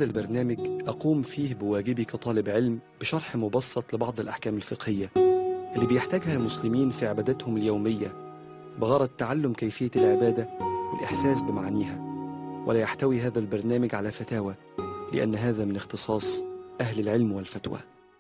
هذا البرنامج أقوم فيه بواجبي كطالب علم بشرح مبسط لبعض الأحكام الفقهية اللي بيحتاجها المسلمين في عباداتهم اليومية بغرض تعلم كيفية العبادة والإحساس بمعانيها ولا يحتوي هذا البرنامج على فتاوى لأن هذا من اختصاص أهل العلم والفتوى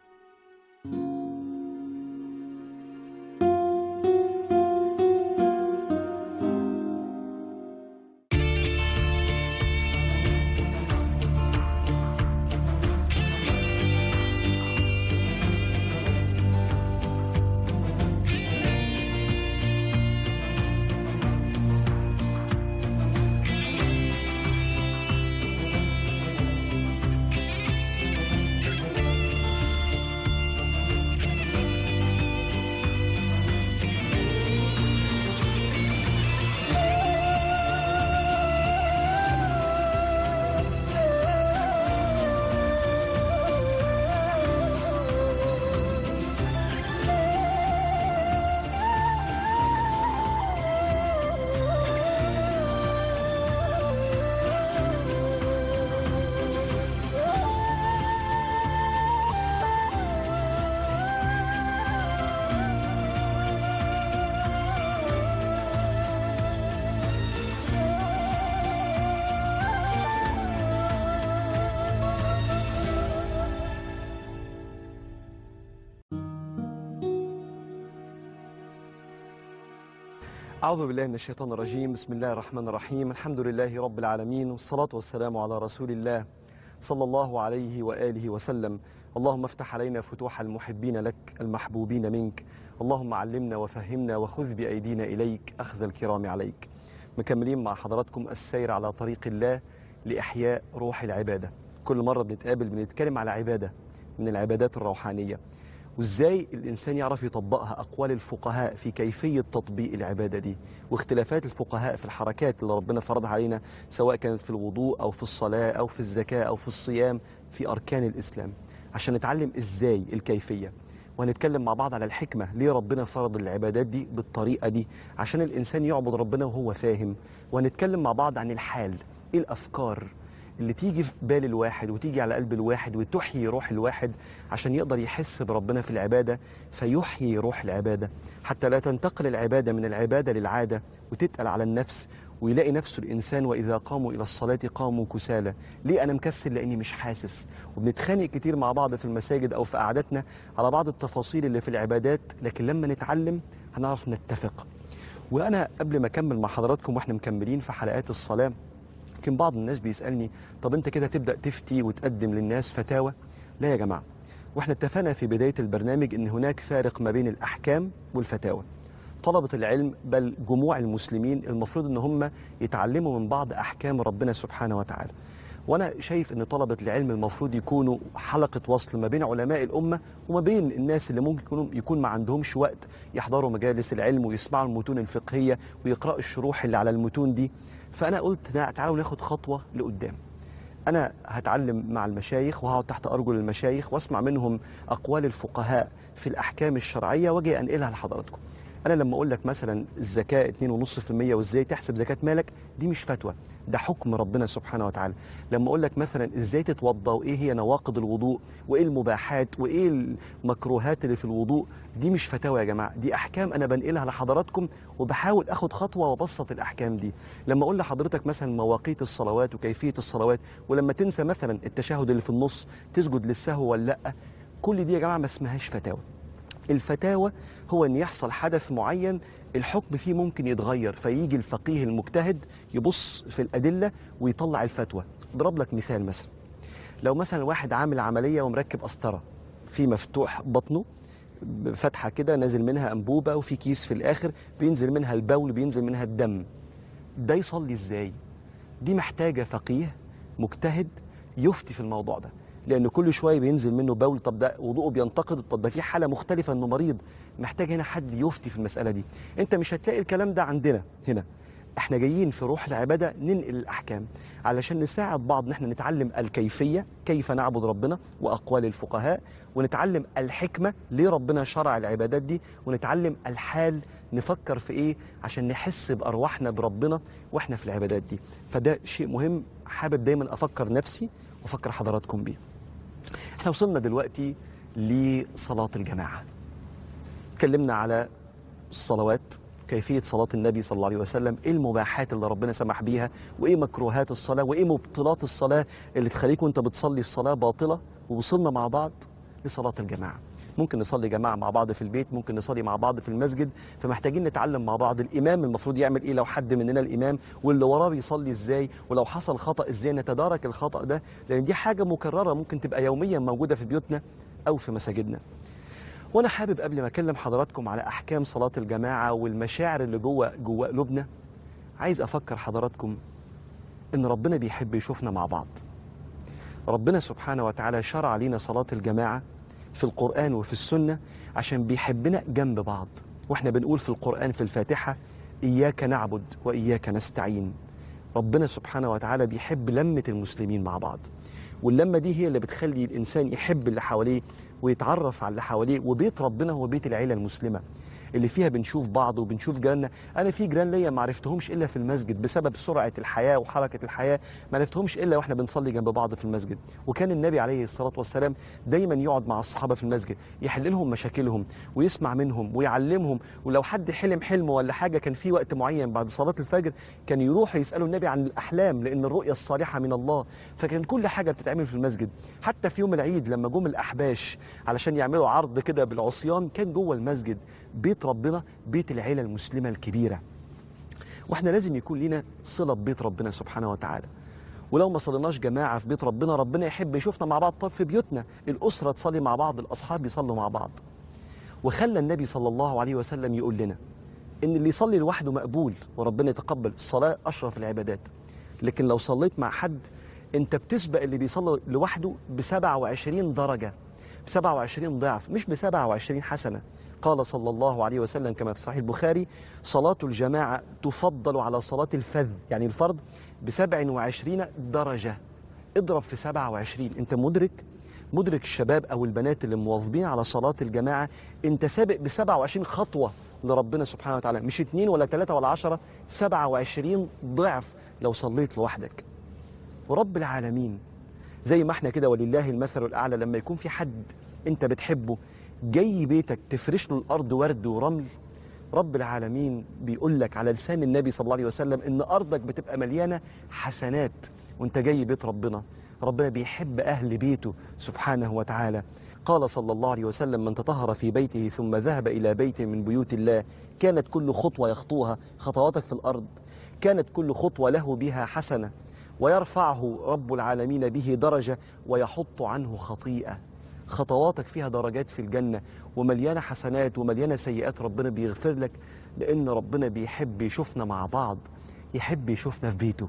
أعوذ بالله من الشيطان الرجيم بسم الله الرحمن الرحيم الحمد لله رب العالمين والصلاة والسلام على رسول الله صلى الله عليه وآله وسلم اللهم افتح علينا فتوح المحبين لك المحبوبين منك اللهم علمنا وفهمنا وخذ بأيدينا إليك أخذ الكرام عليك مكملين مع حضراتكم السير على طريق الله لإحياء روح العبادة كل مرة بنتقابل بنتكلم على عبادة من العبادات الروحانية وازاي الانسان يعرف يطبقها اقوال الفقهاء في كيفيه تطبيق العباده دي واختلافات الفقهاء في الحركات اللي ربنا فرضها علينا سواء كانت في الوضوء او في الصلاه او في الزكاه او في الصيام في اركان الاسلام عشان نتعلم ازاي الكيفيه وهنتكلم مع بعض على الحكمه ليه ربنا فرض العبادات دي بالطريقه دي عشان الانسان يعبد ربنا وهو فاهم وهنتكلم مع بعض عن الحال ايه الافكار اللي تيجي في بال الواحد وتيجي على قلب الواحد وتحيي روح الواحد عشان يقدر يحس بربنا في العبادة فيحيي روح العبادة حتى لا تنتقل العبادة من العبادة للعادة وتتقل على النفس ويلاقي نفسه الإنسان وإذا قاموا إلى الصلاة قاموا كسالى ليه أنا مكسل لأني مش حاسس وبنتخانق كتير مع بعض في المساجد أو في قعداتنا على بعض التفاصيل اللي في العبادات لكن لما نتعلم هنعرف نتفق وأنا قبل ما أكمل مع حضراتكم وإحنا مكملين في حلقات الصلاة يمكن بعض الناس بيسألني طب أنت كده تبدأ تفتي وتقدم للناس فتاوى لا يا جماعة واحنا اتفقنا في بداية البرنامج ان هناك فارق ما بين الأحكام والفتاوى طلبة العلم بل جموع المسلمين المفروض ان هم يتعلموا من بعض أحكام ربنا سبحانه وتعالى وانا شايف ان طلبة العلم المفروض يكونوا حلقة وصل ما بين علماء الأمة وما بين الناس اللي ممكن يكونوا يكون ما عندهمش وقت يحضروا مجالس العلم ويسمعوا المتون الفقهية ويقرأوا الشروح اللي على المتون دي فأنا قلت تعالوا ناخد خطوة لقدام أنا هتعلم مع المشايخ وهقعد تحت أرجل المشايخ وأسمع منهم أقوال الفقهاء في الأحكام الشرعية وأجي أنقلها لحضراتكم أنا لما أقول لك مثلا الزكاة 2.5% وإزاي تحسب زكاة مالك دي مش فتوى ده حكم ربنا سبحانه وتعالى لما أقول لك مثلا إزاي تتوضى وإيه هي نواقض الوضوء وإيه المباحات وإيه المكروهات اللي في الوضوء دي مش فتاوى يا جماعة دي أحكام أنا بنقلها لحضراتكم وبحاول أخد خطوة وأبسط الأحكام دي لما أقول لحضرتك مثلا مواقيت الصلوات وكيفية الصلوات ولما تنسى مثلا التشهد اللي في النص تسجد للسهو ولا لأ كل دي يا جماعة ما اسمهاش فتاوى الفتاوى هو ان يحصل حدث معين الحكم فيه ممكن يتغير فيجي الفقيه المجتهد يبص في الادله ويطلع الفتوى اضرب لك مثال مثلا لو مثلا واحد عامل عمليه ومركب قسطره في مفتوح بطنه فتحه كده نازل منها انبوبه وفي كيس في الاخر بينزل منها البول بينزل منها الدم ده يصلي ازاي دي محتاجه فقيه مجتهد يفتي في الموضوع ده لان كل شويه بينزل منه بول طب ده وضوءه بينتقد طب ده في حاله مختلفه انه مريض محتاج هنا حد يفتي في المساله دي انت مش هتلاقي الكلام ده عندنا هنا احنا جايين في روح العباده ننقل الاحكام علشان نساعد بعض ان احنا نتعلم الكيفيه كيف نعبد ربنا واقوال الفقهاء ونتعلم الحكمه ليه ربنا شرع العبادات دي ونتعلم الحال نفكر في ايه عشان نحس بارواحنا بربنا واحنا في العبادات دي فده شيء مهم حابب دايما افكر نفسي وافكر حضراتكم بيه احنا وصلنا دلوقتي لصلاه الجماعه اتكلمنا على الصلوات كيفية صلاة النبي صلى الله عليه وسلم ايه المباحات اللي ربنا سمح بيها وايه مكروهات الصلاة وايه مبطلات الصلاة اللي تخليك وانت بتصلي الصلاة باطلة ووصلنا مع بعض لصلاة الجماعة ممكن نصلي جماعة مع بعض في البيت ممكن نصلي مع بعض في المسجد فمحتاجين نتعلم مع بعض الإمام المفروض يعمل إيه لو حد مننا الإمام واللي وراه بيصلي إزاي ولو حصل خطأ إزاي نتدارك الخطأ ده لأن دي حاجة مكررة ممكن تبقى يوميا موجودة في بيوتنا أو في مساجدنا وانا حابب قبل ما اكلم حضراتكم على احكام صلاه الجماعه والمشاعر اللي جوه جوه قلوبنا عايز افكر حضراتكم ان ربنا بيحب يشوفنا مع بعض ربنا سبحانه وتعالى شرع لنا صلاه الجماعه في القران وفي السنه عشان بيحبنا جنب بعض واحنا بنقول في القران في الفاتحه اياك نعبد واياك نستعين ربنا سبحانه وتعالى بيحب لمه المسلمين مع بعض واللمه دي هي اللي بتخلي الانسان يحب اللي حواليه ويتعرف على اللي حواليه وبيت ربنا هو بيت العيله المسلمه اللي فيها بنشوف بعض وبنشوف جيراننا انا في جيران ليا ما عرفتهمش الا في المسجد بسبب سرعه الحياه وحركه الحياه ما عرفتهمش الا واحنا بنصلي جنب بعض في المسجد وكان النبي عليه الصلاه والسلام دايما يقعد مع الصحابه في المسجد يحل لهم مشاكلهم ويسمع منهم ويعلمهم ولو حد حلم حلم ولا حاجه كان في وقت معين بعد صلاه الفجر كان يروحوا يسالوا النبي عن الاحلام لان الرؤيه الصالحه من الله فكان كل حاجه بتتعمل في المسجد حتى في يوم العيد لما جم الاحباش علشان يعملوا عرض كده بالعصيان كان جوه المسجد بيت ربنا بيت العيله المسلمه الكبيره واحنا لازم يكون لنا صله ببيت ربنا سبحانه وتعالى ولو ما صليناش جماعه في بيت ربنا ربنا يحب يشوفنا مع بعض طب في بيوتنا الاسره تصلي مع بعض الاصحاب يصلوا مع بعض وخلى النبي صلى الله عليه وسلم يقول لنا ان اللي يصلي لوحده مقبول وربنا يتقبل الصلاه اشرف العبادات لكن لو صليت مع حد انت بتسبق اللي بيصلي لوحده ب 27 درجه ب 27 ضعف مش ب 27 حسنه قال صلى الله عليه وسلم كما في صحيح البخاري صلاة الجماعة تفضل على صلاة الفذ يعني الفرض ب 27 درجة اضرب في 27 انت مدرك مدرك الشباب او البنات اللي مواظبين على صلاة الجماعة انت سابق ب 27 خطوة لربنا سبحانه وتعالى مش اتنين ولا ثلاثة ولا عشرة 27 ضعف لو صليت لوحدك ورب العالمين زي ما احنا كده ولله المثل الاعلى لما يكون في حد انت بتحبه جاي بيتك تفرش له الارض ورد ورمل رب العالمين بيقول لك على لسان النبي صلى الله عليه وسلم ان ارضك بتبقى مليانه حسنات وانت جاي بيت ربنا ربنا بيحب اهل بيته سبحانه وتعالى قال صلى الله عليه وسلم من تطهر في بيته ثم ذهب الى بيت من بيوت الله كانت كل خطوه يخطوها خطواتك في الارض كانت كل خطوه له بها حسنه ويرفعه رب العالمين به درجه ويحط عنه خطيئه خطواتك فيها درجات في الجنة ومليانة حسنات ومليانة سيئات ربنا بيغفر لك لأن ربنا بيحب يشوفنا مع بعض يحب يشوفنا في بيته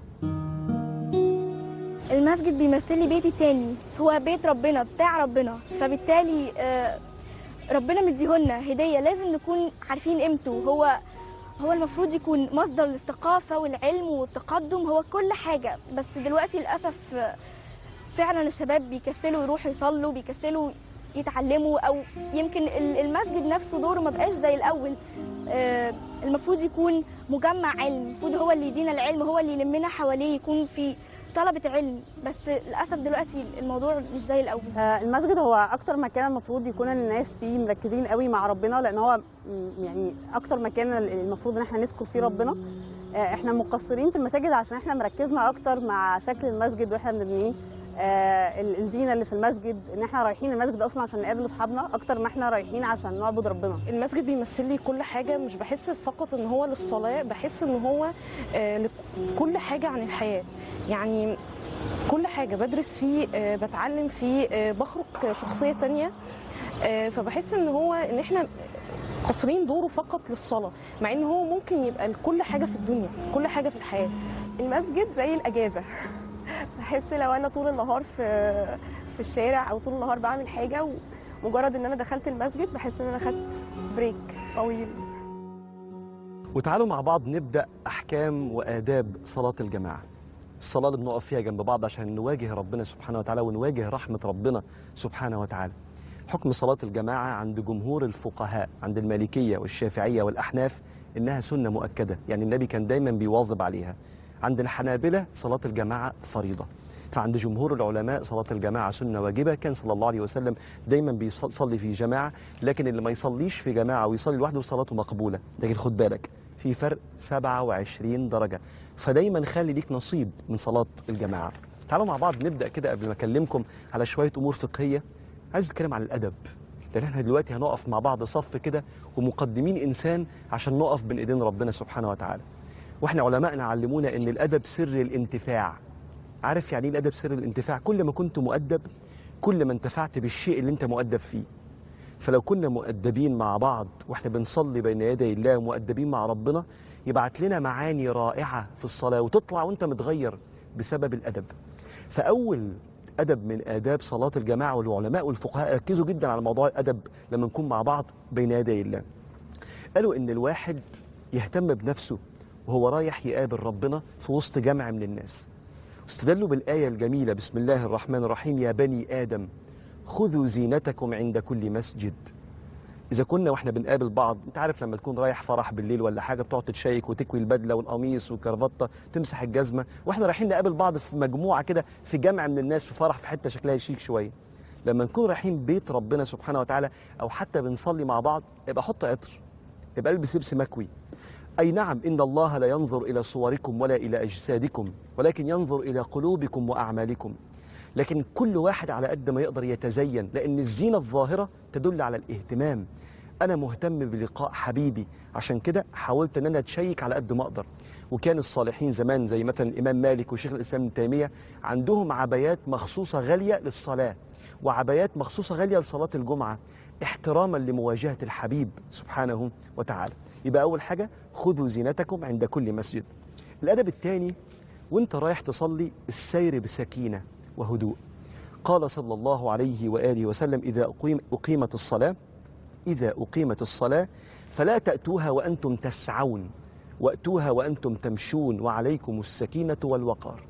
المسجد بيمثل لي بيتي التاني هو بيت ربنا بتاع ربنا فبالتالي آه، ربنا مديهولنا هدية لازم نكون عارفين قيمته هو هو المفروض يكون مصدر الاستقافة والعلم والتقدم هو كل حاجة بس دلوقتي للأسف آه، فعلا الشباب بيكسلوا يروحوا يصلوا بيكسلوا يتعلموا او يمكن ال- المسجد نفسه دوره ما بقاش زي الاول آه، المفروض يكون مجمع علم المفروض هو اللي يدينا العلم هو اللي يلمنا حواليه يكون في طلبة علم بس للأسف دلوقتي الموضوع مش زي الأول آه، المسجد هو اكتر مكان المفروض يكون الناس فيه مركزين قوي مع ربنا لان هو م- يعني اكتر مكان المفروض ان احنا نذكر فيه ربنا آه، احنا مقصرين في المساجد عشان احنا مركزنا اكتر مع شكل المسجد واحنا بنبنيه آه، ال- الزينه اللي في المسجد ان احنا رايحين المسجد اصلا عشان نقابل اصحابنا اكتر ما احنا رايحين عشان نعبد ربنا المسجد بيمثل لي كل حاجة مش بحس فقط ان هو للصلاة بحس ان هو آه، لكل حاجة عن الحياة يعني كل حاجة بدرس فيه آه، بتعلم فيه آه، بخرج شخصية تانية آه، فبحس ان هو ان احنا قاصرين دوره فقط للصلاة مع ان هو ممكن يبقى لكل حاجة في الدنيا كل حاجة في الحياة المسجد زي الاجازه بحس لو انا طول النهار في في الشارع او طول النهار بعمل حاجه ومجرد ان انا دخلت المسجد بحس ان انا خدت بريك طويل وتعالوا مع بعض نبدأ أحكام وآداب صلاة الجماعة الصلاة اللي بنقف فيها جنب بعض عشان نواجه ربنا سبحانه وتعالى ونواجه رحمة ربنا سبحانه وتعالى حكم صلاة الجماعة عند جمهور الفقهاء عند المالكية والشافعية والأحناف إنها سنة مؤكدة يعني النبي كان دايما بيواظب عليها عند الحنابلة صلاة الجماعة فريضة فعند جمهور العلماء صلاة الجماعة سنة واجبة كان صلى الله عليه وسلم دايما بيصلي في جماعة لكن اللي ما يصليش في جماعة ويصلي لوحده صلاته مقبولة لكن خد بالك في فرق 27 درجة فدايما خلي ليك نصيب من صلاة الجماعة تعالوا مع بعض نبدأ كده قبل ما أكلمكم على شوية أمور فقهية عايز أتكلم عن الأدب لأن احنا دلوقتي هنقف مع بعض صف كده ومقدمين إنسان عشان نقف بين إيدين ربنا سبحانه وتعالى واحنا علمائنا علمونا ان الادب سر الانتفاع عارف يعني ايه الادب سر الانتفاع كل ما كنت مؤدب كل ما انتفعت بالشيء اللي انت مؤدب فيه فلو كنا مؤدبين مع بعض واحنا بنصلي بين يدي الله مؤدبين مع ربنا يبعت لنا معاني رائعه في الصلاه وتطلع وانت متغير بسبب الادب فاول ادب من اداب صلاه الجماعه والعلماء والفقهاء ركزوا جدا على موضوع الادب لما نكون مع بعض بين يدي الله قالوا ان الواحد يهتم بنفسه وهو رايح يقابل ربنا في وسط جمع من الناس استدلوا بالآية الجميلة بسم الله الرحمن الرحيم يا بني آدم خذوا زينتكم عند كل مسجد إذا كنا وإحنا بنقابل بعض أنت عارف لما تكون رايح فرح بالليل ولا حاجة بتقعد تتشيك وتكوي البدلة والقميص والكرافتة تمسح الجزمة وإحنا رايحين نقابل بعض في مجموعة كده في جمع من الناس في فرح في حتة شكلها شيك شوية لما نكون رايحين بيت ربنا سبحانه وتعالى أو حتى بنصلي مع بعض يبقى حط عطر يبقى البس لبس مكوي أي نعم إن الله لا ينظر إلى صوركم ولا إلى أجسادكم ولكن ينظر إلى قلوبكم وأعمالكم لكن كل واحد على قد ما يقدر يتزين لأن الزينة الظاهرة تدل على الاهتمام أنا مهتم بلقاء حبيبي عشان كده حاولت أن أنا أتشيك على قد ما أقدر وكان الصالحين زمان زي مثلا الإمام مالك وشيخ الإسلام ابن تيمية عندهم عبايات مخصوصة غالية للصلاة وعبايات مخصوصة غالية لصلاة الجمعة احتراما لمواجهة الحبيب سبحانه وتعالى يبقى أول حاجة خذوا زينتكم عند كل مسجد الأدب الثاني وانت رايح تصلي السير بسكينة وهدوء قال صلى الله عليه وآله وسلم إذا أقيم أقيمت الصلاة إذا أقيمت الصلاة فلا تأتوها وأنتم تسعون وأتوها وأنتم تمشون وعليكم السكينة والوقار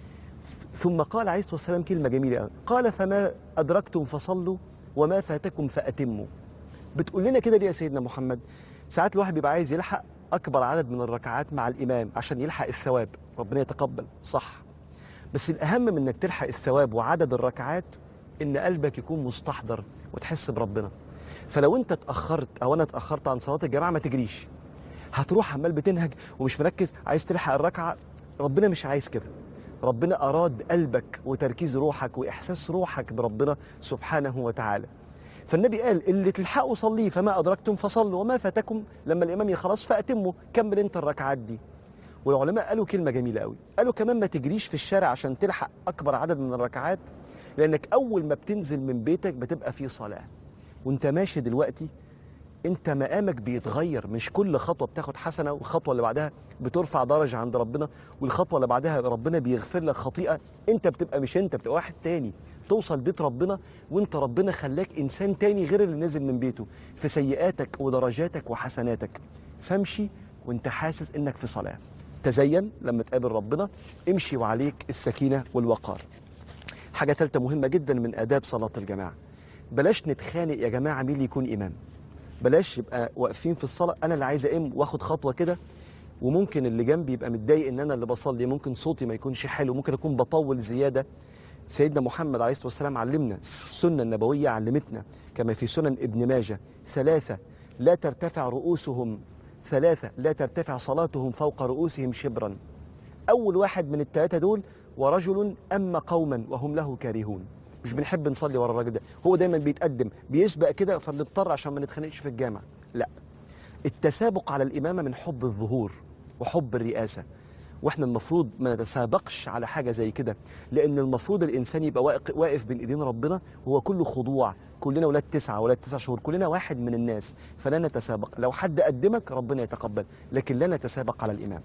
ثم قال عليه الصلاة والسلام كلمة جميلة أوي. قال فما أدركتم فصلوا وما فاتكم فأتموا بتقول لنا كده ليه يا سيدنا محمد ساعات الواحد بيبقى عايز يلحق أكبر عدد من الركعات مع الإمام عشان يلحق الثواب ربنا يتقبل صح بس الأهم من إنك تلحق الثواب وعدد الركعات إن قلبك يكون مستحضر وتحس بربنا فلو أنت اتأخرت أو أنا اتأخرت عن صلاة الجماعة ما تجريش هتروح عمال بتنهج ومش مركز عايز تلحق الركعة ربنا مش عايز كده ربنا أراد قلبك وتركيز روحك وإحساس روحك بربنا سبحانه وتعالى فالنبي قال اللي تلحقوا صليه فما أدركتم فصلوا وما فاتكم لما الإمام يخلص فأتموا كمل أنت الركعات دي والعلماء قالوا كلمة جميلة قوي قالوا كمان ما تجريش في الشارع عشان تلحق أكبر عدد من الركعات لأنك أول ما بتنزل من بيتك بتبقى في صلاة وانت ماشي دلوقتي انت مقامك بيتغير مش كل خطوه بتاخد حسنه والخطوه اللي بعدها بترفع درجه عند ربنا والخطوه اللي بعدها ربنا بيغفر لك خطيئه انت بتبقى مش انت بتبقى واحد تاني توصل بيت ربنا وانت ربنا خلاك انسان تاني غير اللي نزل من بيته في سيئاتك ودرجاتك وحسناتك فامشي وانت حاسس انك في صلاه تزين لما تقابل ربنا امشي وعليك السكينه والوقار حاجه ثالثه مهمه جدا من اداب صلاه الجماعه بلاش نتخانق يا جماعه مين اللي يكون امام بلاش يبقى واقفين في الصلاه انا اللي عايز اقوم واخد خطوه كده وممكن اللي جنبي يبقى متضايق ان انا اللي بصلي ممكن صوتي ما يكونش حلو ممكن اكون بطول زياده سيدنا محمد عليه الصلاه والسلام علمنا السنه النبويه علمتنا كما في سنن ابن ماجه ثلاثه لا ترتفع رؤوسهم ثلاثه لا ترتفع صلاتهم فوق رؤوسهم شبرا اول واحد من الثلاثه دول ورجل اما قوما وهم له كارهون مش بنحب نصلي ورا الراجل ده هو دايما بيتقدم بيسبق كده فبنضطر عشان ما نتخانقش في الجامع لا التسابق على الامامه من حب الظهور وحب الرئاسه واحنا المفروض ما نتسابقش على حاجه زي كده لان المفروض الانسان يبقى واق- واقف بين ايدين ربنا وهو كله خضوع كلنا ولاد تسعه ولاد تسع شهور كلنا واحد من الناس فلا نتسابق لو حد قدمك ربنا يتقبل لكن لا نتسابق على الامام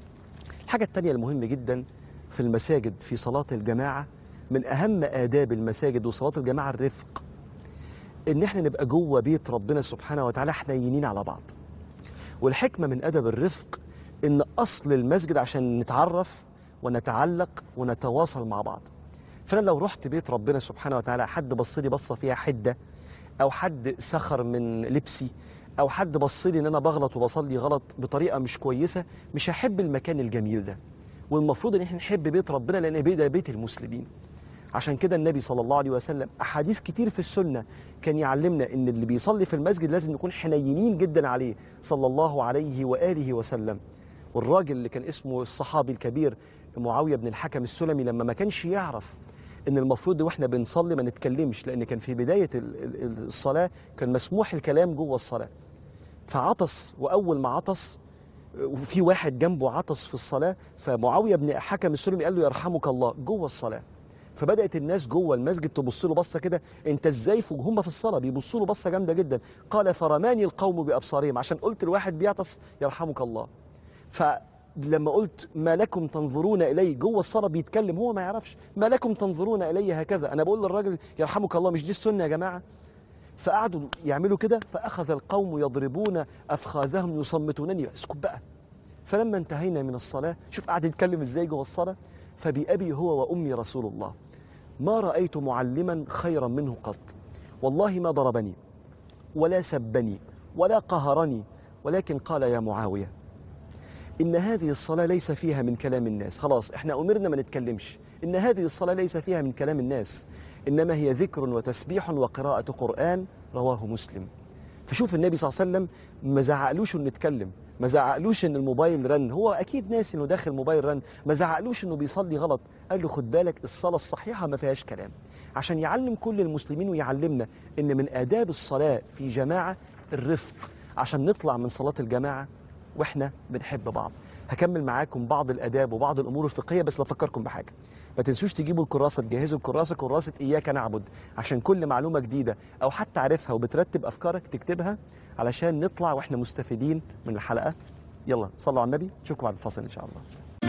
الحاجه الثانيه المهمه جدا في المساجد في صلاه الجماعه من اهم اداب المساجد وصلاه الجماعه الرفق ان احنا نبقى جوه بيت ربنا سبحانه وتعالى حنينين على بعض والحكمه من ادب الرفق ان اصل المسجد عشان نتعرف ونتعلق ونتواصل مع بعض فانا لو رحت بيت ربنا سبحانه وتعالى حد بص لي بصه فيها حده او حد سخر من لبسي او حد بص لي ان انا بغلط وبصلي غلط بطريقه مش كويسه مش هحب المكان الجميل ده والمفروض ان احنا نحب بيت ربنا لان بيت ده بيت المسلمين عشان كده النبي صلى الله عليه وسلم احاديث كتير في السنه كان يعلمنا ان اللي بيصلي في المسجد لازم نكون حنينين جدا عليه صلى الله عليه واله وسلم والراجل اللي كان اسمه الصحابي الكبير معاويه بن الحكم السلمي لما ما كانش يعرف ان المفروض واحنا بنصلي ما نتكلمش لان كان في بدايه ال- ال- الصلاه كان مسموح الكلام جوه الصلاه فعطس واول ما عطس وفي واحد جنبه عطس في الصلاه فمعاويه بن حكم السلمي قال له يرحمك الله جوه الصلاه فبدات الناس جوه المسجد تبص له بصه كده انت ازاي فوق هم في الصلاه بيبصوا له بصه جامده جدا قال فرماني القوم بابصارهم عشان قلت الواحد بيعطس يرحمك الله فلما قلت ما لكم تنظرون الي جوه الصلاه بيتكلم هو ما يعرفش ما لكم تنظرون الي هكذا انا بقول للراجل يرحمك الله مش دي السنه يا جماعه فقعدوا يعملوا كده فاخذ القوم يضربون افخاذهم يصمتونني اسكت بقى فلما انتهينا من الصلاه شوف قاعد يتكلم ازاي جوه الصلاه فبأبي هو وأمي رسول الله ما رأيت معلما خيرا منه قط والله ما ضربني ولا سبني ولا قهرني ولكن قال يا معاوية إن هذه الصلاة ليس فيها من كلام الناس خلاص إحنا أمرنا ما نتكلمش إن هذه الصلاة ليس فيها من كلام الناس إنما هي ذكر وتسبيح وقراءة قرآن رواه مسلم فشوف النبي صلى الله عليه وسلم ما زعقلوش انه نتكلم ما زعقلوش ان الموبايل رن هو اكيد ناسي انه داخل موبايل رن ما زعقلوش انه بيصلي غلط قال له خد بالك الصلاه الصحيحه ما فيهاش كلام عشان يعلم كل المسلمين ويعلمنا ان من اداب الصلاه في جماعه الرفق عشان نطلع من صلاه الجماعه واحنا بنحب بعض هكمل معاكم بعض الاداب وبعض الامور الفقهيه بس بفكركم بحاجه ما تنسوش تجيبوا الكراسه تجهزوا الكراسه كراسه اياك نعبد عشان كل معلومه جديده او حتى عارفها وبترتب افكارك تكتبها علشان نطلع واحنا مستفيدين من الحلقه يلا صلوا على النبي نشوفكم بعد الفاصل ان شاء الله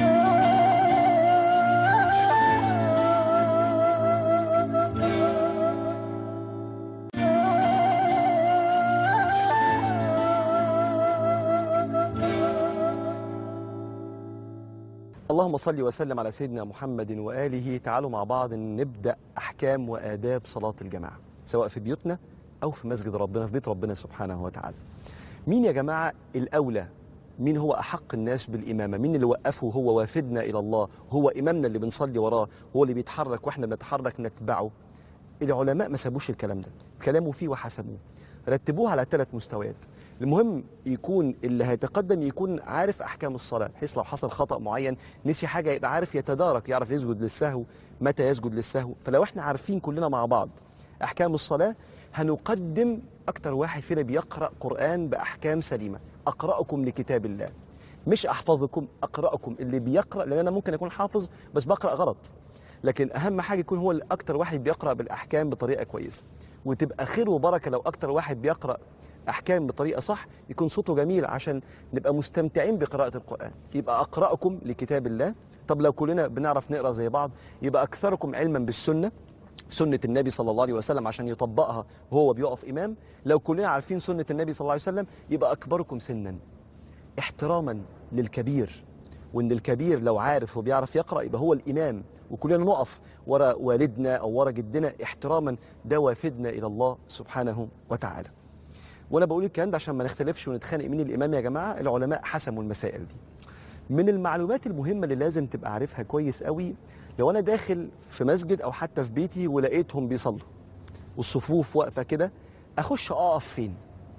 اللهم صل وسلم على سيدنا محمد وآله تعالوا مع بعض نبدأ أحكام وآداب صلاة الجماعة سواء في بيوتنا أو في مسجد ربنا في بيت ربنا سبحانه وتعالى مين يا جماعة الأولى مين هو أحق الناس بالإمامة مين اللي وقفه هو وافدنا إلى الله هو إمامنا اللي بنصلي وراه هو اللي بيتحرك وإحنا بنتحرك نتبعه العلماء ما سابوش الكلام ده كلامه فيه وحسموه رتبوه على ثلاث مستويات المهم يكون اللي هيتقدم يكون عارف احكام الصلاه بحيث لو حصل خطا معين نسي حاجه يبقى عارف يتدارك يعرف يسجد للسهو متى يسجد للسهو فلو احنا عارفين كلنا مع بعض احكام الصلاه هنقدم اكتر واحد فينا بيقرا قران باحكام سليمه اقراكم لكتاب الله مش احفظكم اقراكم اللي بيقرا لان انا ممكن اكون حافظ بس بقرا غلط لكن اهم حاجه يكون هو اللي اكتر واحد بيقرا بالاحكام بطريقه كويسه وتبقى خير وبركه لو اكتر واحد بيقرا احكام بطريقه صح يكون صوته جميل عشان نبقى مستمتعين بقراءه القران يبقى اقراكم لكتاب الله طب لو كلنا بنعرف نقرا زي بعض يبقى اكثركم علما بالسنه سنة النبي صلى الله عليه وسلم عشان يطبقها وهو بيقف إمام لو كلنا عارفين سنة النبي صلى الله عليه وسلم يبقى أكبركم سنا احتراما للكبير وان الكبير لو عارف وبيعرف يقرا يبقى هو الامام وكلنا نقف ورا والدنا او ورا جدنا احتراما ده وافدنا الى الله سبحانه وتعالى. وانا بقول الكلام ده عشان ما نختلفش ونتخانق مين الامام يا جماعه العلماء حسموا المسائل دي. من المعلومات المهمه اللي لازم تبقى عارفها كويس قوي لو انا داخل في مسجد او حتى في بيتي ولقيتهم بيصلوا والصفوف واقفه كده اخش اقف فين؟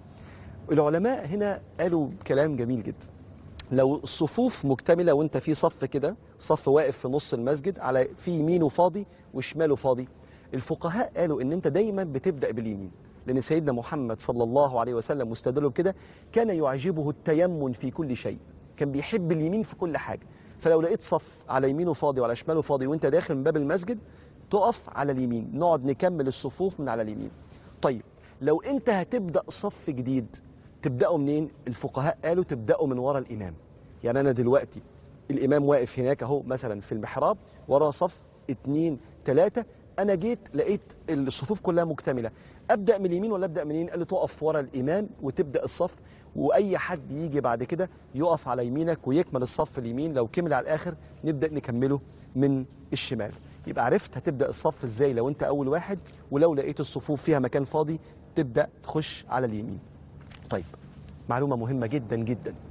العلماء هنا قالوا كلام جميل جدا. لو الصفوف مكتمله وانت في صف كده صف واقف في نص المسجد على في يمينه فاضي وشماله فاضي الفقهاء قالوا ان انت دايما بتبدا باليمين لان سيدنا محمد صلى الله عليه وسلم مستدله كده كان يعجبه التيمن في كل شيء كان بيحب اليمين في كل حاجه فلو لقيت صف على يمينه فاضي وعلى شماله فاضي وانت داخل من باب المسجد تقف على اليمين نقعد نكمل الصفوف من على اليمين طيب لو انت هتبدا صف جديد تبداوا منين الفقهاء قالوا تبداوا من ورا الامام يعني انا دلوقتي الامام واقف هناك اهو مثلا في المحراب ورا صف اتنين تلاته انا جيت لقيت الصفوف كلها مكتمله ابدا من اليمين ولا ابدا منين قال لي تقف ورا الامام وتبدا الصف واي حد يجي بعد كده يقف على يمينك ويكمل الصف اليمين لو كمل على الاخر نبدا نكمله من الشمال يبقى عرفت هتبدا الصف ازاي لو انت اول واحد ولو لقيت الصفوف فيها مكان فاضي تبدا تخش على اليمين طيب معلومه مهمه جدا جدا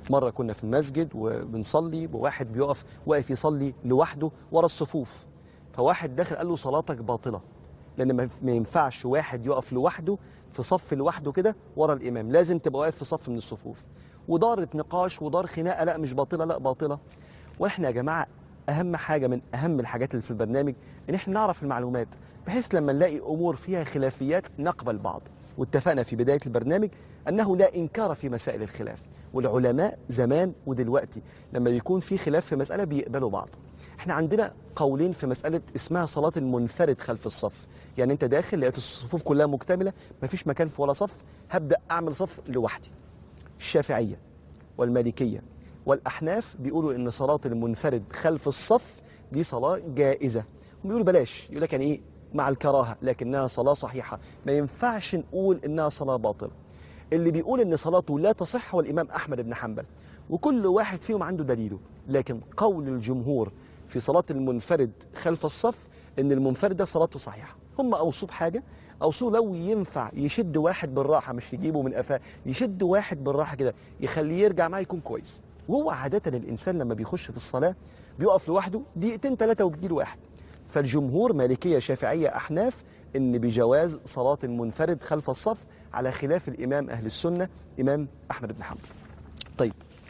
مره كنا في المسجد وبنصلي وواحد بيقف واقف يصلي لوحده ورا الصفوف فواحد داخل قال له صلاتك باطله لان ما ما ينفعش واحد يقف لوحده في صف لوحده كده ورا الامام لازم تبقى واقف في صف من الصفوف ودارت نقاش ودار خناقه لا مش باطله لا باطله واحنا يا جماعه اهم حاجه من اهم الحاجات اللي في البرنامج ان احنا نعرف المعلومات بحيث لما نلاقي امور فيها خلافيات نقبل بعض واتفقنا في بدايه البرنامج انه لا انكار في مسائل الخلاف والعلماء زمان ودلوقتي لما بيكون في خلاف في مساله بيقبلوا بعض احنا عندنا قولين في مساله اسمها صلاه المنفرد خلف الصف يعني انت داخل لقيت الصفوف كلها مكتمله مفيش مكان في ولا صف هبدا اعمل صف لوحدي الشافعيه والمالكيه والاحناف بيقولوا ان صلاه المنفرد خلف الصف دي صلاه جائزه وبيقولوا بلاش يقول لك يعني ايه مع الكراهه لكنها صلاه صحيحه ما ينفعش نقول انها صلاه باطله اللي بيقول ان صلاته لا تصح هو الامام احمد بن حنبل وكل واحد فيهم عنده دليله لكن قول الجمهور في صلاه المنفرد خلف الصف ان المنفرد ده صلاته صحيحه هم اوصوه بحاجه اوصوه لو ينفع يشد واحد بالراحه مش يجيبه من قفاه يشد واحد بالراحه كده يخليه يرجع معاه يكون كويس وهو عاده الانسان لما بيخش في الصلاه بيقف لوحده دقيقتين ثلاثه وبيجي له واحد فالجمهور مالكيه شافعيه احناف ان بجواز صلاه المنفرد خلف الصف على خلاف الامام اهل السنه امام احمد بن حنبل طيب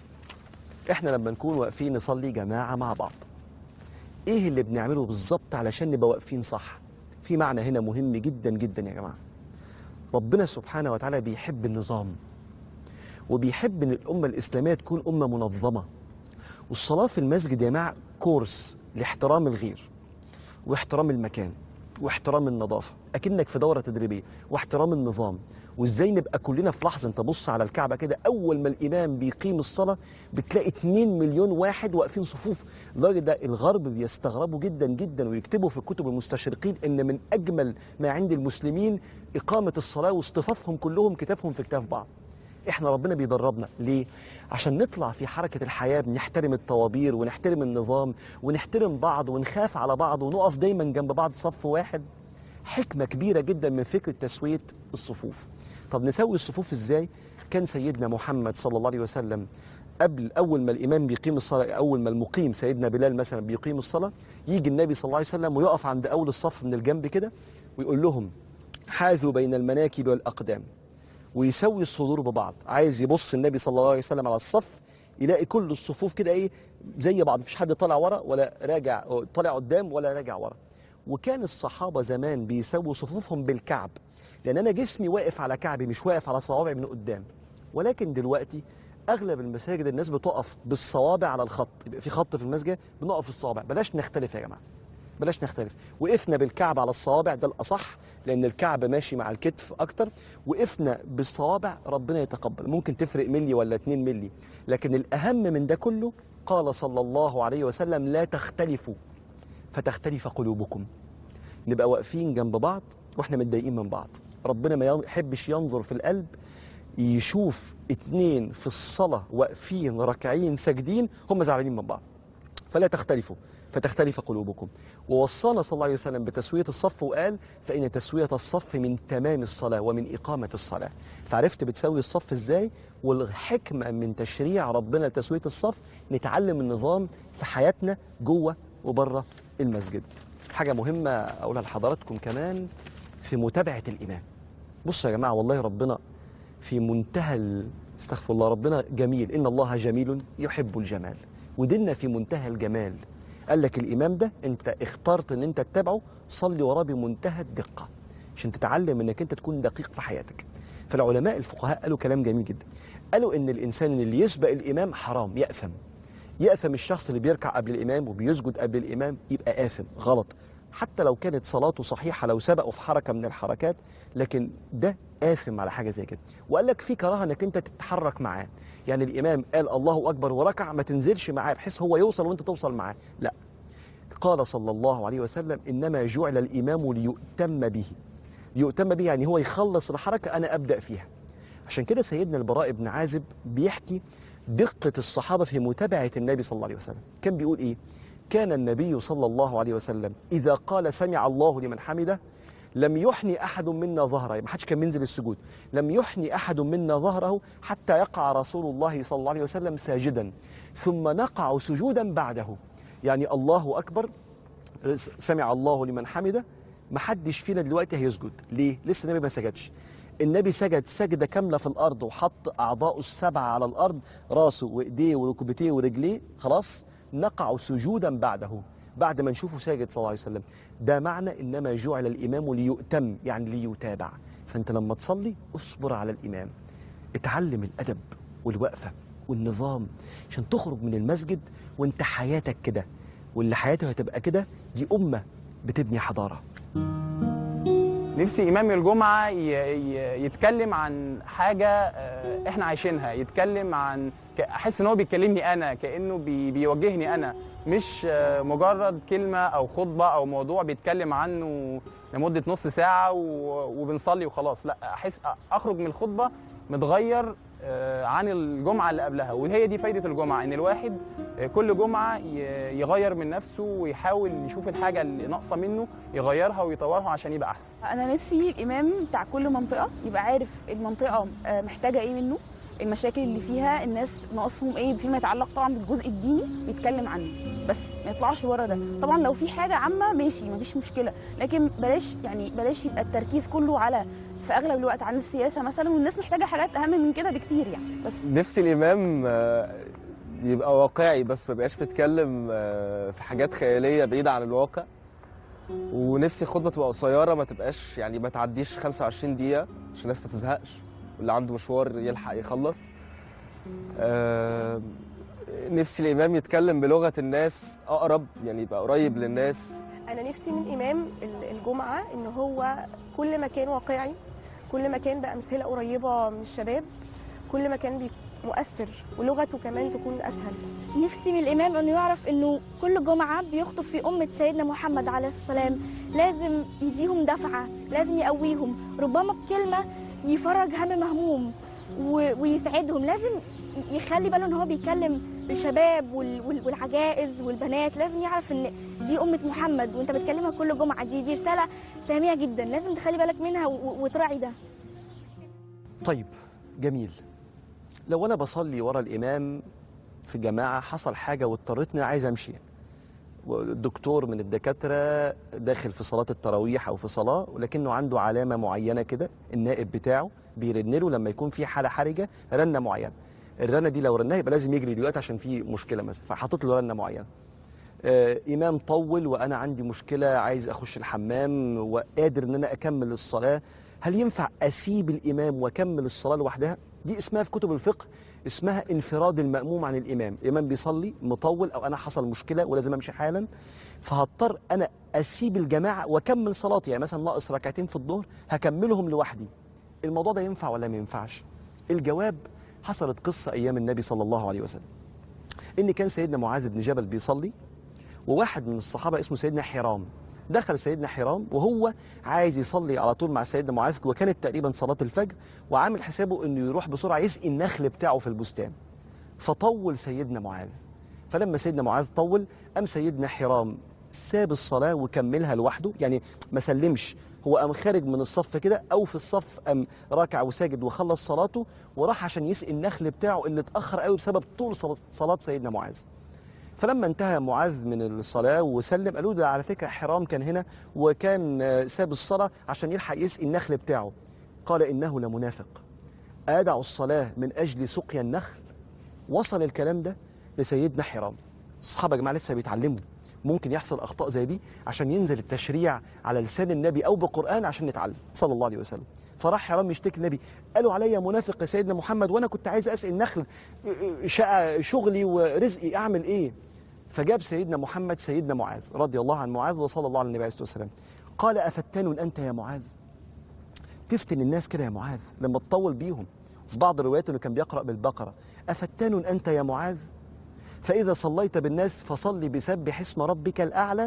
احنا لما نكون واقفين نصلي جماعه مع بعض ايه اللي بنعمله بالظبط علشان نبقى واقفين صح في معنى هنا مهم جدا جدا يا جماعه ربنا سبحانه وتعالى بيحب النظام وبيحب ان الامه الاسلاميه تكون امه منظمه والصلاه في المسجد يا جماعه كورس لاحترام الغير واحترام المكان واحترام النظافه اكنك في دوره تدريبيه واحترام النظام وازاي نبقى كلنا في لحظه انت بص على الكعبه كده اول ما الامام بيقيم الصلاه بتلاقي 2 مليون واحد واقفين صفوف لدرجه ده الغرب بيستغربوا جدا جدا ويكتبوا في كتب المستشرقين ان من اجمل ما عند المسلمين اقامه الصلاه واصطفافهم كلهم كتافهم في كتاف بعض احنا ربنا بيدربنا ليه عشان نطلع في حركه الحياه بنحترم الطوابير ونحترم النظام ونحترم بعض ونخاف على بعض ونقف دايما جنب بعض صف واحد حكمه كبيره جدا من فكره تسويه الصفوف طب نسوي الصفوف ازاي كان سيدنا محمد صلى الله عليه وسلم قبل اول ما الامام بيقيم الصلاه اول ما المقيم سيدنا بلال مثلا بيقيم الصلاه يجي النبي صلى الله عليه وسلم ويقف عند اول الصف من الجنب كده ويقول لهم حاذوا بين المناكب والاقدام ويسوي الصدور ببعض عايز يبص النبي صلى الله عليه وسلم على الصف يلاقي كل الصفوف كده ايه زي بعض مفيش حد طالع ورا ولا راجع طالع قدام ولا راجع ورا وكان الصحابه زمان بيسووا صفوفهم بالكعب لان انا جسمي واقف على كعبي مش واقف على صوابعي من قدام ولكن دلوقتي اغلب المساجد الناس بتقف بالصوابع على الخط يبقى في خط في المسجد بنقف الصوابع بلاش نختلف يا جماعه بلاش نختلف وقفنا بالكعب على الصوابع ده الاصح لان الكعب ماشي مع الكتف اكتر وقفنا بالصوابع ربنا يتقبل ممكن تفرق ملي ولا 2 ملي لكن الاهم من ده كله قال صلى الله عليه وسلم لا تختلفوا فتختلف قلوبكم نبقى واقفين جنب بعض واحنا متضايقين من بعض ربنا ما يحبش ينظر في القلب يشوف اتنين في الصلاة واقفين راكعين ساجدين هم زعلانين من بعض فلا تختلفوا فتختلف قلوبكم ووصانا صلى الله عليه وسلم بتسوية الصف وقال فإن تسوية الصف من تمام الصلاة ومن إقامة الصلاة فعرفت بتسوي الصف إزاي والحكمة من تشريع ربنا لتسوية الصف نتعلم النظام في حياتنا جوه وبره المسجد حاجة مهمة أقولها لحضراتكم كمان في متابعة الإمام بصوا يا جماعة والله ربنا في منتهى ال- استغفر الله ربنا جميل إن الله جميل يحب الجمال وديننا في منتهى الجمال قال لك الإمام ده أنت اخترت أن أنت تتابعه صلي وراه بمنتهى الدقة عشان تتعلم أنك أنت تكون دقيق في حياتك فالعلماء الفقهاء قالوا كلام جميل جدا قالوا أن الإنسان اللي يسبق الإمام حرام يأثم يأثم الشخص اللي بيركع قبل الإمام وبيسجد قبل الإمام يبقى آثم غلط حتى لو كانت صلاته صحيحة لو سبقه في حركة من الحركات لكن ده آثم على حاجة زي كده وقال لك في كراهة انك انت تتحرك معاه يعني الإمام قال الله أكبر وركع ما تنزلش معاه بحيث هو يوصل وانت توصل معاه لا قال صلى الله عليه وسلم إنما جعل الإمام ليؤتم به ليؤتم به يعني هو يخلص الحركة أنا أبدأ فيها عشان كده سيدنا البراء بن عازب بيحكي دقة الصحابة في متابعة النبي صلى الله عليه وسلم كان بيقول إيه كان النبي صلى الله عليه وسلم إذا قال سمع الله لمن حمده لم يحني احد منا ظهره ما حدش كان بينزل السجود لم يحني احد منا ظهره حتى يقع رسول الله صلى الله عليه وسلم ساجدا ثم نقع سجودا بعده يعني الله اكبر سمع الله لمن حمده ما حدش فينا دلوقتي هيسجد ليه لسه النبي ما سجدش النبي سجد سجدة كاملة في الأرض وحط أعضاؤه السبعة على الأرض راسه وإيديه وركبتيه ورجليه خلاص نقع سجودا بعده بعد ما نشوفه ساجد صلى الله عليه وسلم ده معنى إنما جعل الإمام ليؤتم يعني ليتابع فأنت لما تصلي اصبر على الإمام اتعلم الأدب والوقفة والنظام عشان تخرج من المسجد وانت حياتك كده واللي حياته هتبقى كده دي أمة بتبني حضارة نفسي امام الجمعه ي- ي- يتكلم عن حاجه آه، احنا عايشينها يتكلم عن ك- احس ان هو بيكلمني انا كانه بي- بيوجهني انا مش آه، مجرد كلمه او خطبه او موضوع بيتكلم عنه لمده نص ساعه و- وبنصلي وخلاص لا احس أ- اخرج من الخطبه متغير آه، عن الجمعه اللي قبلها وهي دي فايده الجمعه ان الواحد آه، كل جمعه ي- يغير من نفسه ويحاول يشوف الحاجه اللي ناقصه منه يغيرها ويطورها عشان يبقى احسن انا نفسي الامام بتاع كل منطقه يبقى عارف المنطقه آه، محتاجه ايه منه المشاكل اللي فيها الناس ناقصهم ايه فيما يتعلق طبعا بالجزء الديني يتكلم عنه بس ما يطلعش ورا ده طبعا لو في حاجه عامه ماشي مفيش مشكله لكن بلاش يعني بلاش يبقى التركيز كله على في اغلب الوقت عن السياسه مثلا والناس محتاجه حاجات اهم من كده بكتير يعني بس نفسي الامام آه، يبقى واقعي بس ما بقاش بيتكلم آه، في حاجات خياليه بعيده عن الواقع ونفسي الخطبه تبقى قصيره ما تبقاش يعني ما تعديش 25 دقيقه عشان الناس ما تزهقش واللي عنده مشوار يلحق يخلص آه، نفسي الامام يتكلم بلغه الناس اقرب يعني يبقى قريب للناس انا نفسي من امام ال- الجمعه ان هو كل ما كان واقعي كل ما كان بامثله قريبه من الشباب كل ما كان بي- مؤثر ولغته كمان تكون اسهل نفسي من الإمام إنه يعرف إنه كل جمعة بيخطب في أمة سيدنا محمد عليه الصلاة والسلام لازم يديهم دفعة لازم يقويهم ربما بكلمة يفرج هم مهموم و- ويسعدهم لازم ي- يخلي باله إن هو بيكلم الشباب وال- وال- والعجائز والبنات لازم يعرف إن دي أمة محمد وأنت بتكلمها كل جمعة دي دي رسالة سامية جدا لازم تخلي بالك منها و- و- وتراعي ده طيب جميل لو انا بصلي ورا الامام في جماعه حصل حاجه واضطريت اني عايز امشي الدكتور من الدكاتره داخل في صلاه التراويح او في صلاه ولكنه عنده علامه معينه كده النائب بتاعه بيرن له لما يكون في حاله حرجه رنه معينه الرنه دي لو رنها يبقى لازم يجري دلوقتي عشان في مشكله مثلا فحاطط له رنه معينه آه، امام طول وانا عندي مشكله عايز اخش الحمام وقادر ان انا اكمل الصلاه هل ينفع اسيب الامام واكمل الصلاه لوحدها دي اسمها في كتب الفقه اسمها انفراد المأموم عن الإمام الإمام بيصلي مطول أو أنا حصل مشكلة ولازم أمشي حالا فهضطر أنا أسيب الجماعة وأكمل صلاتي يعني مثلا ناقص ركعتين في الظهر هكملهم لوحدي الموضوع ده ينفع ولا ما ينفعش الجواب حصلت قصة أيام النبي صلى الله عليه وسلم إن كان سيدنا معاذ بن جبل بيصلي وواحد من الصحابة اسمه سيدنا حرام دخل سيدنا حرام وهو عايز يصلي على طول مع سيدنا معاذ وكانت تقريبا صلاة الفجر وعامل حسابه انه يروح بسرعة يسقي النخل بتاعه في البستان فطول سيدنا معاذ فلما سيدنا معاذ طول قام سيدنا حرام ساب الصلاة وكملها لوحده يعني ما سلمش هو قام خارج من الصف كده او في الصف قام راكع وساجد وخلص صلاته وراح عشان يسقي النخل بتاعه اللي اتاخر قوي بسبب طول صل- صلاه سيدنا معاذ فلما انتهى معاذ من الصلاة وسلم قالوا ده على فكرة حرام كان هنا وكان آه، ساب الصلاة عشان يلحق يسقي النخل بتاعه قال إنه لمنافق أدع الصلاة من أجل سقيا النخل وصل الكلام ده لسيدنا حرام الصحابة يا جماعة لسه بيتعلموا ممكن يحصل أخطاء زي دي عشان ينزل التشريع على لسان النبي أو بقرآن عشان نتعلم صلى الله عليه وسلم فراح حرام يشتكي النبي قالوا عليا منافق يا سيدنا محمد وأنا كنت عايز أسقي النخل شقة شغلي ورزقي أعمل إيه فجاب سيدنا محمد سيدنا معاذ رضي الله عن معاذ وصلى الله على النبي عليه الصلاه والسلام قال افتان انت يا معاذ تفتن الناس كده يا معاذ لما تطول بيهم في بعض الروايات انه كان بيقرا بالبقره افتان انت يا معاذ فاذا صليت بالناس فصل بسبح اسم ربك الاعلى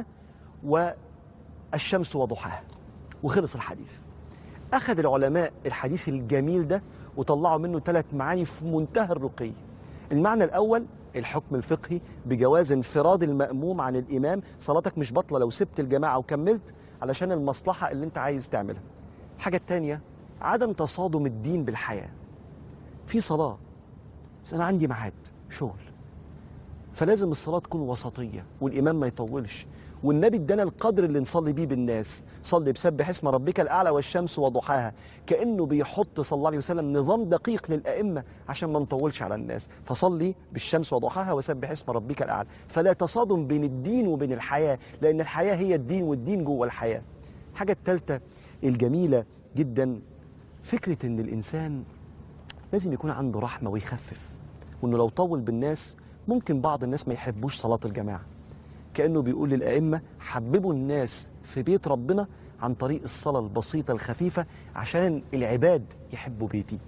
والشمس وضحاها وخلص الحديث اخذ العلماء الحديث الجميل ده وطلعوا منه ثلاث معاني في منتهى الرقي المعنى الاول الحكم الفقهي بجواز انفراد المأموم عن الإمام صلاتك مش بطلة لو سبت الجماعة وكملت علشان المصلحة اللي انت عايز تعملها الحاجة التانية عدم تصادم الدين بالحياة في صلاة بس أنا عندي ميعاد شغل فلازم الصلاة تكون وسطية والإمام ما يطولش والنبي ادانا القدر اللي نصلي بيه بالناس صلي بسبح اسم ربك الأعلى والشمس وضحاها كأنه بيحط صلى الله عليه وسلم نظام دقيق للأئمة عشان ما نطولش على الناس فصلي بالشمس وضحاها وسبح اسم ربك الأعلى فلا تصادم بين الدين وبين الحياة لأن الحياة هي الدين والدين جوه الحياة الحاجة الثالثة الجميلة جدا فكرة ان الإنسان لازم يكون عنده رحمة ويخفف وانه لو طول بالناس ممكن بعض الناس ما يحبوش صلاة الجماعة كأنه بيقول للأئمة حببوا الناس في بيت ربنا عن طريق الصلاة البسيطة الخفيفة عشان العباد يحبوا بيتي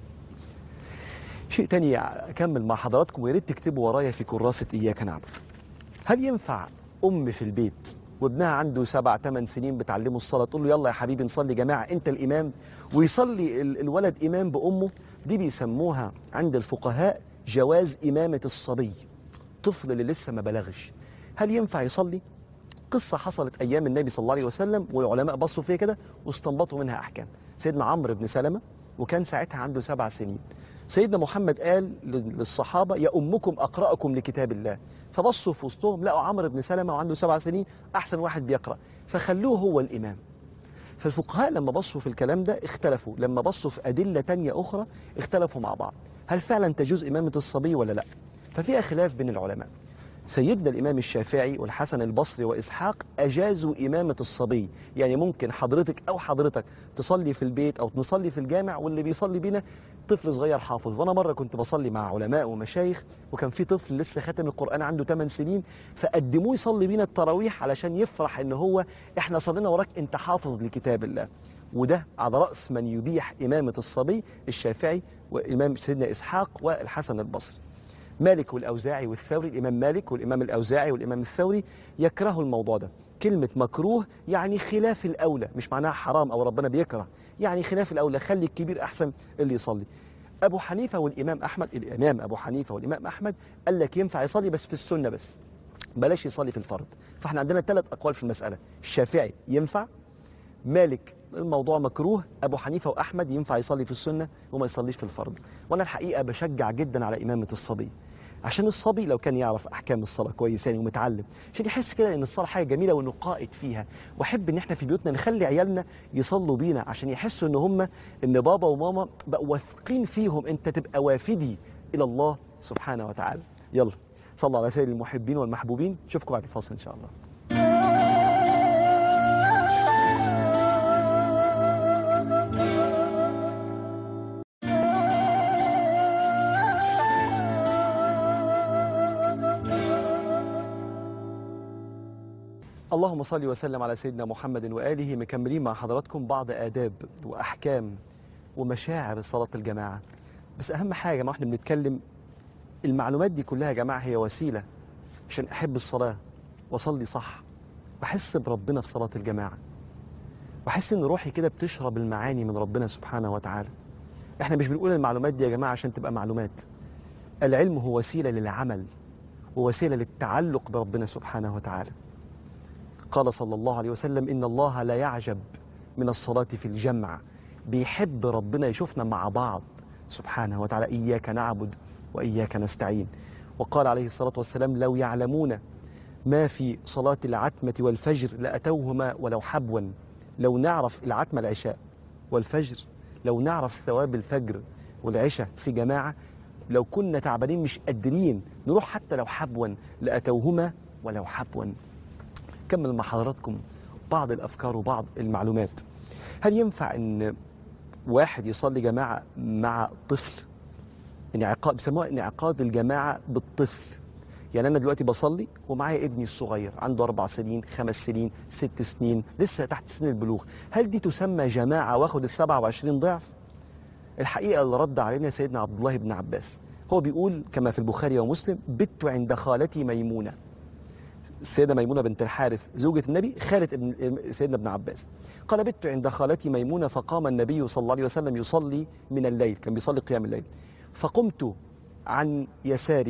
شيء تاني أكمل مع حضراتكم ويا ريت تكتبوا ورايا في كراسة إياك نعبد هل ينفع أم في البيت وابنها عنده سبع ثمان سنين بتعلمه الصلاة تقول له يلا يا حبيبي نصلي جماعة أنت الإمام ويصلي ال- الولد إمام بأمه دي بيسموها عند الفقهاء جواز إمامة الصبي طفل اللي لسه ما بلغش هل ينفع يصلي؟ قصة حصلت أيام النبي صلى الله عليه وسلم والعلماء بصوا فيها كده واستنبطوا منها أحكام سيدنا عمرو بن سلمة وكان ساعتها عنده سبع سنين سيدنا محمد قال لل- للصحابة يا أمكم أقرأكم لكتاب الله فبصوا في وسطهم لقوا عمرو بن سلمة وعنده سبع سنين أحسن واحد بيقرأ فخلوه هو الإمام فالفقهاء لما بصوا في الكلام ده اختلفوا لما بصوا في أدلة تانية أخرى اختلفوا مع بعض هل فعلا تجوز إمامة الصبي ولا لا ففيها خلاف بين العلماء سيدنا الإمام الشافعي والحسن البصري وإسحاق أجازوا إمامة الصبي يعني ممكن حضرتك أو حضرتك تصلي في البيت أو نصلي في الجامع واللي بيصلي بينا طفل صغير حافظ وأنا مرة كنت بصلي مع علماء ومشايخ وكان في طفل لسه ختم القرآن عنده 8 سنين فقدموه يصلي بينا التراويح علشان يفرح إن هو إحنا صلينا وراك أنت حافظ لكتاب الله وده على رأس من يبيح إمامة الصبي الشافعي وإمام سيدنا إسحاق والحسن البصري مالك والأوزاعي والثوري الإمام مالك والإمام الأوزاعي والإمام الثوري يكرهوا الموضوع ده كلمة مكروه يعني خلاف الأولى مش معناها حرام أو ربنا بيكره يعني خلاف الأولى خلي الكبير أحسن اللي يصلي أبو حنيفة والإمام أحمد الإمام أبو حنيفة والإمام أحمد قال لك ينفع يصلي بس في السنة بس بلاش يصلي في الفرض فاحنا عندنا ثلاث أقوال في المسألة الشافعي ينفع مالك الموضوع مكروه ابو حنيفه واحمد ينفع يصلي في السنه وما يصليش في الفرض وانا الحقيقه بشجع جدا على امامه الصبي عشان الصبي لو كان يعرف احكام الصلاه كويس يعني ومتعلم عشان يحس كده ان الصلاه حاجه جميله وانه قائد فيها واحب ان احنا في بيوتنا نخلي عيالنا يصلوا بينا عشان يحسوا ان هم ان بابا وماما بقوا واثقين فيهم انت تبقى وافدي الى الله سبحانه وتعالى يلا صلوا على سيد المحبين والمحبوبين نشوفكم بعد الفاصل ان شاء الله اللهم صل وسلم على سيدنا محمد وآله مكملين مع حضراتكم بعض آداب وأحكام ومشاعر صلاة الجماعة بس أهم حاجة ما احنا بنتكلم المعلومات دي كلها يا جماعة هي وسيلة عشان أحب الصلاة وأصلي صح بحس بربنا في صلاة الجماعة وأحس إن روحي كده بتشرب المعاني من ربنا سبحانه وتعالى احنا مش بنقول المعلومات دي يا جماعة عشان تبقى معلومات العلم هو وسيلة للعمل ووسيلة للتعلق بربنا سبحانه وتعالى قال صلى الله عليه وسلم إن الله لا يعجب من الصلاة في الجمع بيحب ربنا يشوفنا مع بعض سبحانه وتعالى إياك نعبد وإياك نستعين وقال عليه الصلاة والسلام لو يعلمون ما في صلاة العتمة والفجر لأتوهما ولو حبوا لو نعرف العتمة العشاء والفجر لو نعرف ثواب الفجر والعشاء في جماعة لو كنا تعبانين مش قادرين نروح حتى لو حبوا لأتوهما ولو حبوا كمل مع حضراتكم بعض الافكار وبعض المعلومات هل ينفع ان واحد يصلي جماعه مع طفل انعقاد بيسموها انعقاد الجماعه بالطفل يعني انا دلوقتي بصلي ومعايا ابني الصغير عنده اربع سنين خمس سنين ست سنين لسه تحت سن البلوغ هل دي تسمى جماعه واخد ال 27 ضعف الحقيقه اللي رد علينا سيدنا عبد الله بن عباس هو بيقول كما في البخاري ومسلم بت عند خالتي ميمونه السيدة ميمونة بنت الحارث زوجة النبي خالة ابن سيدنا ابن عباس قال بت عند خالتي ميمونة فقام النبي صلى الله عليه وسلم يصلي من الليل كان بيصلي قيام الليل فقمت عن يساره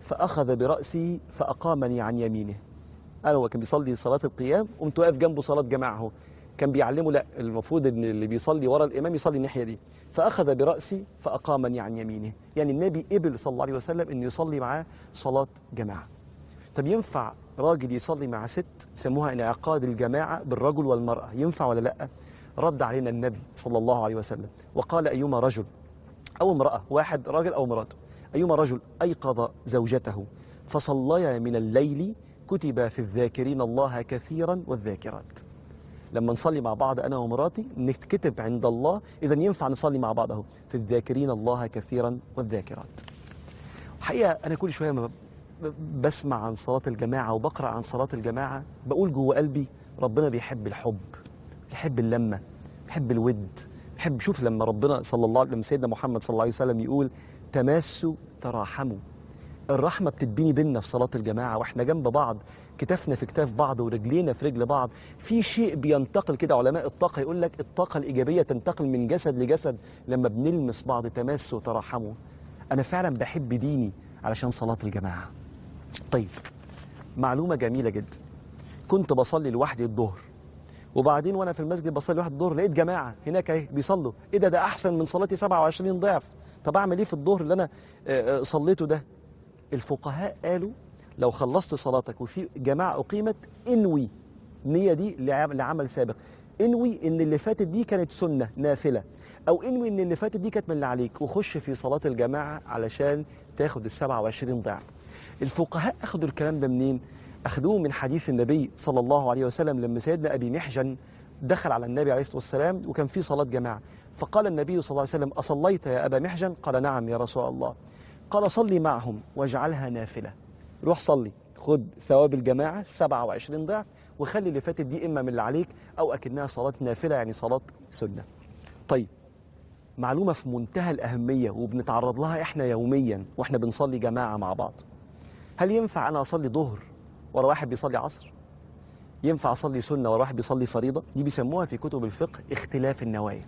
فأخذ برأسي فأقامني عن يمينه أنا هو كان بيصلي صلاة القيام قمت واقف جنبه صلاة جماعة اهو كان بيعلمه لا المفروض ان اللي بيصلي ورا الامام يصلي الناحيه دي فاخذ براسي فاقامني عن يمينه يعني النبي قبل صلى الله عليه وسلم انه يصلي معاه صلاه جماعه طب ينفع راجل يصلي مع ست يسموها انعقاد الجماعه بالرجل والمراه ينفع ولا لا رد علينا النبي صلى الله عليه وسلم وقال ايما رجل او امراه واحد راجل او مراته ايما رجل ايقظ زوجته فصليا من الليل كتب في الذاكرين الله كثيرا والذاكرات لما نصلي مع بعض انا ومراتي نتكتب عند الله اذا ينفع نصلي مع بعض اهو في الذاكرين الله كثيرا والذاكرات حقيقه انا كل شويه ما ب- بسمع عن صلاه الجماعه وبقرا عن صلاه الجماعه بقول جوه قلبي ربنا بيحب الحب بيحب اللمه بيحب الود بيحب شوف لما ربنا صلى الله لما سيدنا محمد صلى الله عليه وسلم يقول تماسوا تراحموا الرحمه بتتبني بينا في صلاه الجماعه واحنا جنب بعض كتافنا في كتاف بعض ورجلينا في رجل بعض في شيء بينتقل كده علماء الطاقه يقول لك الطاقه الايجابيه تنتقل من جسد لجسد لما بنلمس بعض تماسوا وتراحموا انا فعلا بحب ديني علشان صلاه الجماعه طيب معلومه جميله جدا كنت بصلي لوحدي الظهر وبعدين وانا في المسجد بصلي لوحدي الظهر لقيت جماعه هناك اهي بيصلوا ايه ده ده احسن من صلاتي 27 ضعف طب اعمل ايه في الظهر اللي انا آه، آه، صليته ده الفقهاء قالوا لو خلصت صلاتك وفي جماعة أقيمت انوي النية دي لعم- لعمل سابق انوي ان اللي فاتت دي كانت سنة نافلة او انوي ان اللي فاتت دي كانت من اللي عليك وخش في صلاة الجماعة علشان تاخد السبعة وعشرين ضعف الفقهاء اخدوا الكلام ده منين اخدوه من حديث النبي صلى الله عليه وسلم لما سيدنا ابي محجن دخل على النبي عليه الصلاة والسلام وكان في صلاة جماعة فقال النبي صلى الله عليه وسلم أصليت يا أبا محجن قال نعم يا رسول الله قال صلي معهم واجعلها نافلة روح صلي خد ثواب الجماعة 27 ضعف وخلي اللي فاتت دي إما من اللي عليك أو أكنها صلاة نافلة يعني صلاة سنة طيب معلومة في منتهى الأهمية وبنتعرض لها إحنا يوميا وإحنا بنصلي جماعة مع بعض هل ينفع أنا أصلي ظهر ورا واحد بيصلي عصر ينفع أصلي سنة ورا واحد بيصلي فريضة دي بيسموها في كتب الفقه اختلاف النوايا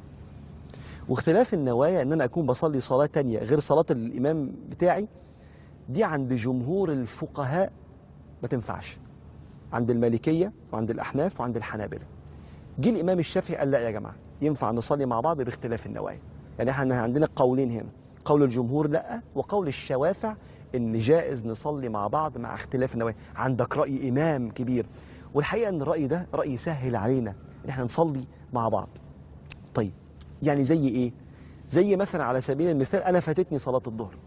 واختلاف النوايا ان انا اكون بصلي صلاه تانية غير صلاه الامام بتاعي دي عند جمهور الفقهاء ما تنفعش عند المالكيه وعند الاحناف وعند الحنابله جه الامام الشافعي قال لا يا جماعه ينفع نصلي مع بعض باختلاف النوايا يعني احنا عندنا قولين هنا قول الجمهور لا وقول الشوافع ان جائز نصلي مع بعض مع اختلاف النوايا عندك راي امام كبير والحقيقه ان الراي ده راي سهل علينا ان احنا نصلي مع بعض طيب يعني زي ايه زي مثلا على سبيل المثال انا فاتتني صلاه الظهر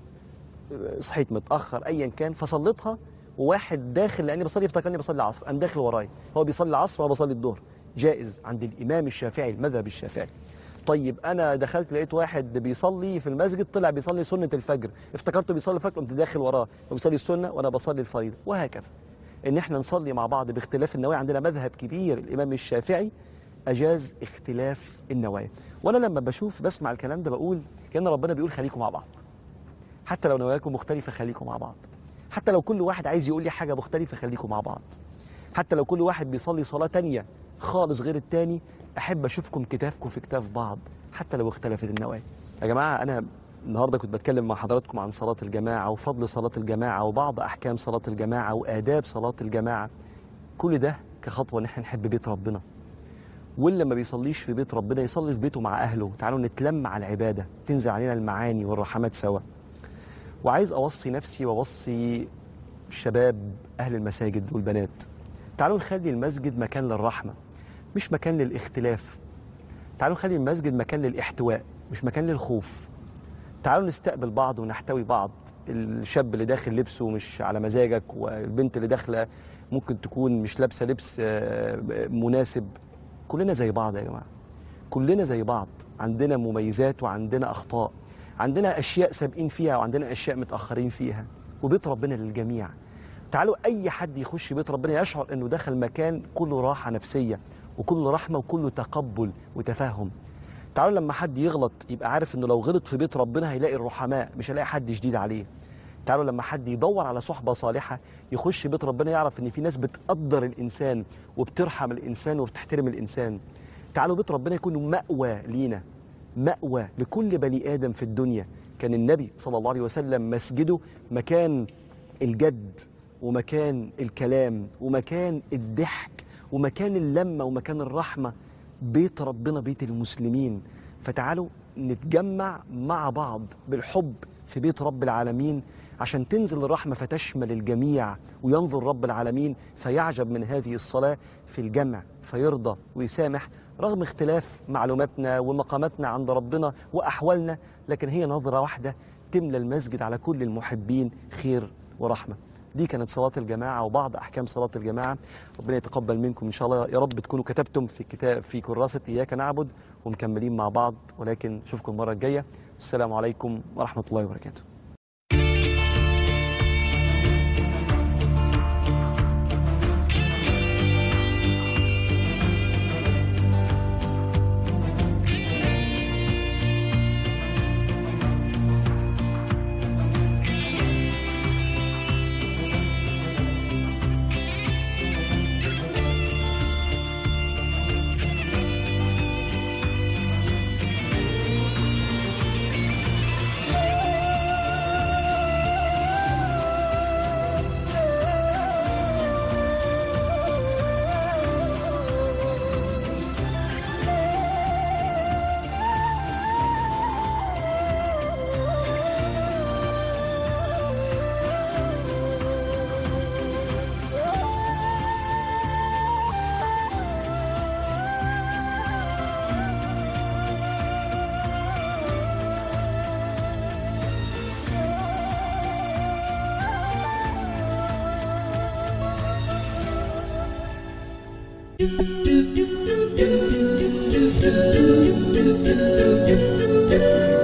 صحيت متاخر ايا كان فصليتها وواحد داخل لاني بصلي افتكرني بصلي العصر قام داخل ورايا هو بيصلي العصر وانا بصلي الظهر جائز عند الامام الشافعي المذهب الشافعي طيب انا دخلت لقيت واحد بيصلي في المسجد طلع بيصلي سنه الفجر افتكرته بيصلي الفجر قمت داخل وراه وبيصلي السنه وانا بصلي الفريضه وهكذا ان احنا نصلي مع بعض باختلاف النوايا عندنا مذهب كبير الامام الشافعي اجاز اختلاف النوايا وانا لما بشوف بسمع الكلام ده بقول كان ربنا بيقول خليكم مع بعض حتى لو نواياكم مختلفه خليكم مع بعض حتى لو كل واحد عايز يقول لي حاجه مختلفه خليكم مع بعض حتى لو كل واحد بيصلي صلاه تانية خالص غير التاني احب اشوفكم كتافكم في كتاف بعض حتى لو اختلفت النوايا يا جماعه انا النهارده كنت بتكلم مع حضراتكم عن صلاه الجماعه وفضل صلاه الجماعه وبعض احكام صلاه الجماعه واداب صلاه الجماعه كل ده كخطوه ان احنا نحب بيت ربنا واللي ما بيصليش في بيت ربنا يصلي في بيته مع اهله تعالوا نتلم على العباده تنزل علينا المعاني والرحمات سوا وعايز اوصي نفسي واوصي الشباب اهل المساجد والبنات تعالوا نخلي المسجد مكان للرحمه مش مكان للاختلاف تعالوا نخلي المسجد مكان للاحتواء مش مكان للخوف تعالوا نستقبل بعض ونحتوي بعض الشاب اللي داخل لبسه مش على مزاجك والبنت اللي داخله ممكن تكون مش لابسه لبس آه، مناسب كلنا زي بعض يا جماعه كلنا زي بعض عندنا مميزات وعندنا اخطاء عندنا اشياء سابقين فيها وعندنا اشياء متاخرين فيها وبيت ربنا للجميع تعالوا اي حد يخش بيت ربنا يشعر انه دخل مكان كله راحه نفسيه وكله رحمه وكله تقبل وتفاهم تعالوا لما حد يغلط يبقى عارف انه لو غلط في بيت ربنا هيلاقي الرحماء مش هيلاقي حد شديد عليه تعالوا لما حد يدور على صحبه صالحه يخش بيت ربنا يعرف ان في ناس بتقدر الانسان وبترحم الانسان وبتحترم الانسان تعالوا بيت ربنا يكون مأوى لينا مأوى لكل بني آدم في الدنيا كان النبي صلى الله عليه وسلم مسجده مكان الجد ومكان الكلام ومكان الضحك ومكان اللمة ومكان الرحمة بيت ربنا بيت المسلمين فتعالوا نتجمع مع بعض بالحب في بيت رب العالمين عشان تنزل الرحمة فتشمل الجميع وينظر رب العالمين فيعجب من هذه الصلاة في الجمع فيرضى ويسامح رغم اختلاف معلوماتنا ومقاماتنا عند ربنا وأحوالنا لكن هي نظرة واحدة تملى المسجد على كل المحبين خير ورحمة دي كانت صلاة الجماعة وبعض أحكام صلاة الجماعة ربنا يتقبل منكم إن شاء الله يا رب تكونوا كتبتم في كتاب في كراسة إياك نعبد ومكملين مع بعض ولكن نشوفكم المرة الجاية السلام عليكم ورحمة الله وبركاته Thank you.